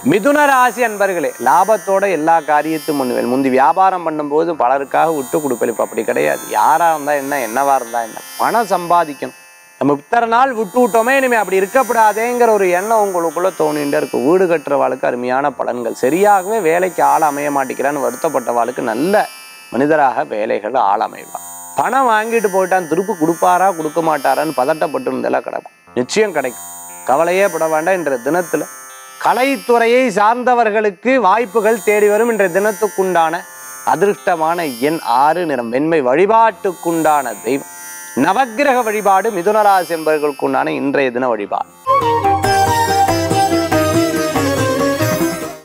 மிதுன ராசி அன்பர்களே லாபத்தோட எல்லா காரியத்தையும் பண்ணுவேன் முந்தி வியாபாரம் பண்ணும்போது பலருக்காக விட்டு கொடுப்பேன் இப்போ அப்படி கிடையாது யாரா இருந்தா என்ன என்னவா இருந்தா என்ன பணம் சம்பாதிக்கணும் நம்ம இத்தனை நாள் விட்டு விட்டோமே இனிமே அப்படி இருக்கப்படாதேங்கிற ஒரு எண்ணம் உங்களுக்குள்ள தோணிகிட்டே இருக்கு வீடு கட்டுறவாளுக்கு அருமையான பலன்கள் சரியாகவே வேலைக்கு ஆள் அமைய மாட்டேங்கிறான்னு வருத்தப்பட்டவாளுக்கு நல்ல மனிதராக வேலைகள் ஆள் அமைவார் பணம் வாங்கிட்டு போயிட்டான் திருப்பி கொடுப்பாரா கொடுக்க மாட்டாரான்னு பதட்டப்பட்டு இருந்தெல்லாம் கிடக்கும் நிச்சயம் கிடைக்கும் கவலையே பட வேண்டாம் இன்ற தினத்துல கலைத்துறையை சார்ந்தவர்களுக்கு வாய்ப்புகள் தேடி வரும் இன்றைய தினத்துக்குண்டான அதிர்ஷ்டமான எண் ஆறு நிறம் வெண்மை வழிபாட்டுக்குண்டான தெய்வம் நவக்கிரக வழிபாடு மிதுனராசி என்பவர்களுக்குண்டான இன்றைய தின வழிபாடு